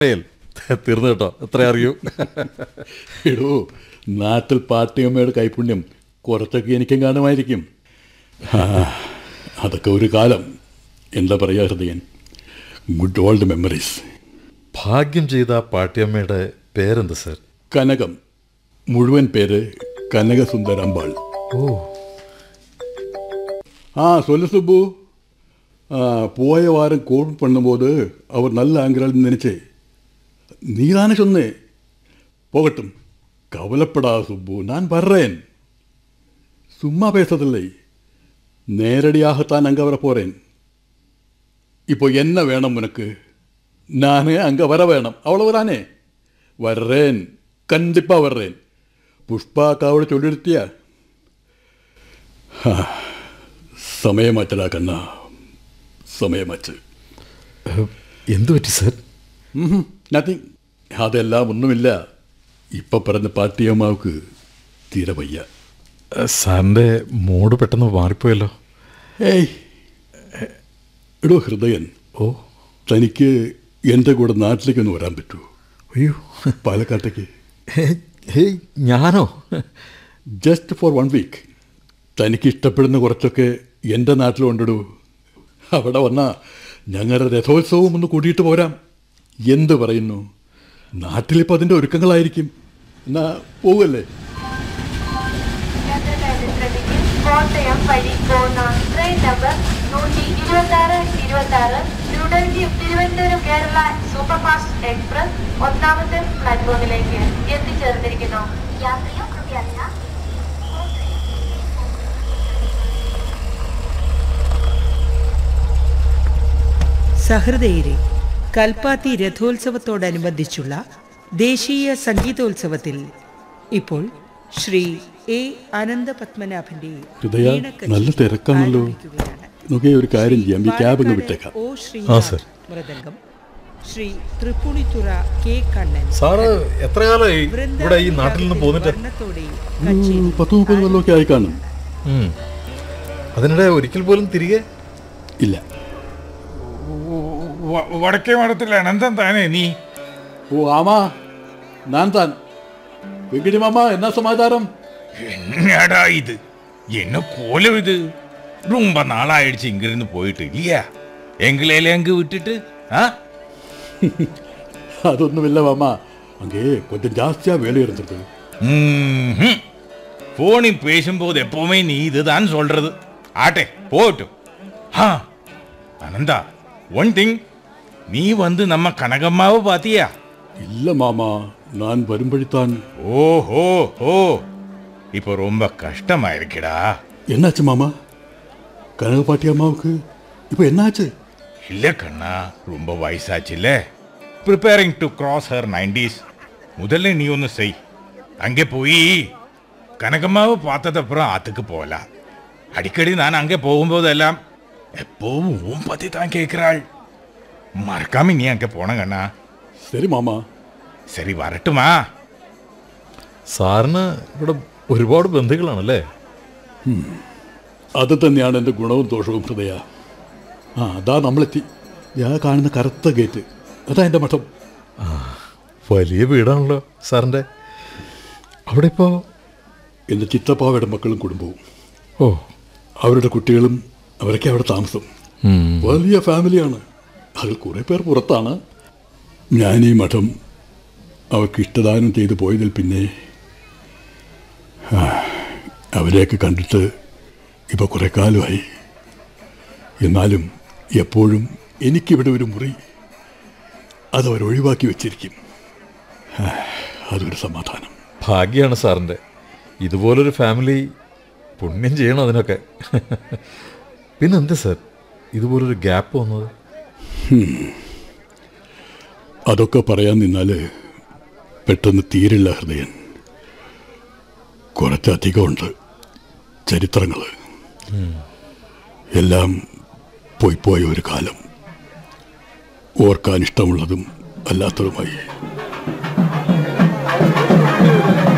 തീർന്നു കേട്ടോ എത്ര അറിയൂ എടോ നാട്ടിൽ പാട്ടിയമ്മയുടെ കൈപുണ്യം കുറച്ചൊക്കെ എനിക്കും കാണുമായിരിക്കും ആ, അതൊക്കെ ഒരു കാലം എന്താ പറയുക ഹൃദയൻ ഗുഡ് ഓൾഡ് മെമ്മറീസ് ഭാഗ്യം ചെയ്ത ആ പാട്ടിയമ്മയുടെ പേരെന്ത് സർ കനകം മുഴുവൻ പേര് കനകസുന്ദരമ്പാൾ ഓ ஆ சொல்லு சுப்பு ஆ, போய வாரம் கோல் பண்ணும்போது அவர் நல்ல ஆங்கிறாள்னு நினைச்சே நீதானே சொன்னே போகட்டும் கவலைப்படாத சுப்பு நான் வர்றேன் சும்மா பேசதில்லை நேரடியாகத்தான் அங்கே வர போகிறேன் இப்போ என்ன வேணும் உனக்கு நான் அங்கே வர வேணும் அவ்வளவுதானே வர்றேன் கண்டிப்பாக வர்றேன் புஷ்பாக்காவோட சொல்லிடுத்தியா സമയമാറ്റടാ കണ്ണ സമയമാറ്റ് എന്തു പറ്റി സർ നത്തിങ് അതെല്ലാം ഒന്നുമില്ല ഇപ്പൊ പറഞ്ഞ പാട്ടിയമ്മാവക്ക് തീരെ വയ്യ സാറിൻ്റെ മൂഡ് പെട്ടെന്ന് മാറിപ്പോയല്ലോ ഏയ് എടോ ഹൃദയൻ ഓ തനിക്ക് എൻ്റെ കൂടെ നാട്ടിലേക്കൊന്ന് വരാൻ പറ്റുമോ അയ്യോ പാലക്കാട്ടേക്ക് ഹേയ് ഞാനോ ജസ്റ്റ് ഫോർ വൺ വീക്ക് തനിക്ക് ഇഷ്ടപ്പെടുന്ന കുറച്ചൊക്കെ എൻ്റെ നാട്ടിൽ കൊണ്ടിടൂ അവിടെ വന്നാൽ ഞങ്ങളുടെ രഥോത്സവം ഒന്ന് കൂട്ടിയിട്ട് പോരാം എന്ത് പറയുന്നു നാട്ടിലിപ്പോൾ അതിൻ്റെ ഒരുക്കങ്ങളായിരിക്കും എന്നാ പോവല്ലേ യാത്രക്കാരുടെ കോട്ടയം വഴി പോകുന്ന ട്രെയിൻ നമ്പർ നൂറ്റി ഇരുപത്തി ആറ് ഇരുപത്തി ആറ് ന്യൂഡൽഹി തിരുവനന്തപുരം കേരള സൂപ്പർഫാസ്റ്റ് എക്സ്പ്രസ് ഒന്നാമത്തെ പ്ലാറ്റ്ഫോമിലേക്ക് എത്തിച്ചേർന്നിരിക്കുന്നു യാത്രയും കൃപയാത്ര സഹൃദയരെ കൽപ്പാത്തി രഥോത്സവത്തോടനുബന്ധിച്ചുള്ള ദേശീയ സംഗീതോത്സവത്തിൽ ഇപ്പോൾ ശ്രീ എ അനന്തപത്മനാഭന്റെ ഹൃദയ, വീണക്കച്ചി നല്ല തിരക്കാണല്ലോ. ആരംഭിക്കുകയാണ്. നോക്കിയേ ഒരു കാര്യം ചെയ്യാം ഈ ക്യാബ് അങ്ങ് പാലക്കാട് വിട്ടേക്കാം ഒ ആ, ശ്രീനാഥ് സർ. മൃദംഗം ശ്രീ തൃപ്പുണിത്തുറ കെ കണ്ണൻ സാറ് എത്ര കാലമായി ഇവിടെ ഈ വൃന്ദാവൻ നാട്ടിൽ നിന്ന് രാഗത്തിൽ പോന്നിട്ട് വർണ്ണത്തോടെ ഉം, കച്ചേരി പത്ത് മുപ്പത് കൊല്ലമൊക്കെ ആയി കാണും ഉം. അതിനിടെ ഒരിക്കൽ പോലും തിരികെ ഇല്ല വ- വടക്കേ മഠത്തിൽ അനന്തൻ താനേ നീ ഓ ആമാ ഞാൻ താൻ വെങ്കിടി മാമ എന്നാ സമാചാരം என்னடா இது என்ன கோலம் இது ரொம்ப நாளாயிடுச்சு இங்கிருந்து போயிட்டு இல்லையா எங்களையில எங்க விட்டுட்டு ஆ അതൊന്നുമില്ല മാമ அங்கே கொஞ்சம் ஜாஸ்தியா வேலை இருந்தது ம்ஹும். போனில் பேசும்போது எப்பவுமே நீ இதுதான் சொல்றது ஆட்டே போகட்டும் ஆ அனந்தா ஒன் திங் நீ வந்து நம்ம கனகம்மாவை பாத்தியா இல்ல மாமா நான் வரும்படித்தான் ஓஹோ ஓ இப்போ ரொம்ப கஷ்டமா இருக்குடா என்னாச்சு மாமா கனகப்பாட்டி அம்மாவுக்கு இப்போ என்னாச்சு இல்ல கண்ணா ரொம்ப வயசாச்சுல்ல preparing to cross her nineties முதல்ல நீ ஒன்று செய் அங்கே போய் கனகம்மாவை பார்த்ததப்புறம் ஆத்துக்கு போகலாம் அடிக்கடி நான் அங்கே போகும்போதெல்லாம் எப்போவும் உன் பத்தி தான் கேட்குறாள் மறக்காம நீ அங்கே போன கண்ணா சரி மாமா சரி வரட்டுமா സാറിന് ഇവിടെ ഒരുപാട് ബന്ധുക്കളാണല്ലേ അത് തന്നെയാണ് എൻ്റെ ഗുണവും ദോഷവും ഹൃദയ ആ അതാ നമ്മളെത്തി ഞാൻ കാണുന്ന കറുത്ത ഗേറ്റ് അതാ എൻ്റെ മഠം വലിയ വീടാണല്ലോ സാറിൻ്റെ അവിടെ ഇപ്പോൾ എൻ്റെ ചിത്തപ്പാവയുടെ മക്കളും കുടുംബവും ഓ അവരുടെ കുട്ടികളും അവരൊക്കെ അവിടെ താമസം ഉം. വലിയ ഫാമിലിയാണ് അതിൽ കുറേ പേർ പുറത്താണ് ഞാൻ ഈ മഠം അവർക്ക് ഇഷ്ടദാനം ചെയ്തു പോയതിൽ പിന്നെ ആ, അവരെയൊക്കെ കണ്ടിട്ട് ഇപ്പോൾ കുറേ കാലമായി എന്നാലും എപ്പോഴും എനിക്കിവിടെ ഒരു മുറി അതവർ ഒഴിവാക്കി വെച്ചിരിക്കും ആ, അതൊരു സമാധാനം ഭാഗ്യമാണ് സാറിൻ്റെ ഇതുപോലൊരു ഫാമിലി പുണ്യം ചെയ്യണം അതിനൊക്കെ പിന്നെന്താ സാർ ഇതുപോലൊരു ഗ്യാപ്പ് വന്നത് അതൊക്കെ പറയാൻ നിന്നാൽ പെട്ടെന്ന് തീരില്ല ഹൃദയൻ കുറച്ചധികമുണ്ട് ചരിത്രങ്ങൾ എല്ലാം പോയി പോയ ഒരു കാലം ഓർക്കാൻ ഇഷ്ടമുള്ളതും അല്ലാത്തതുമായി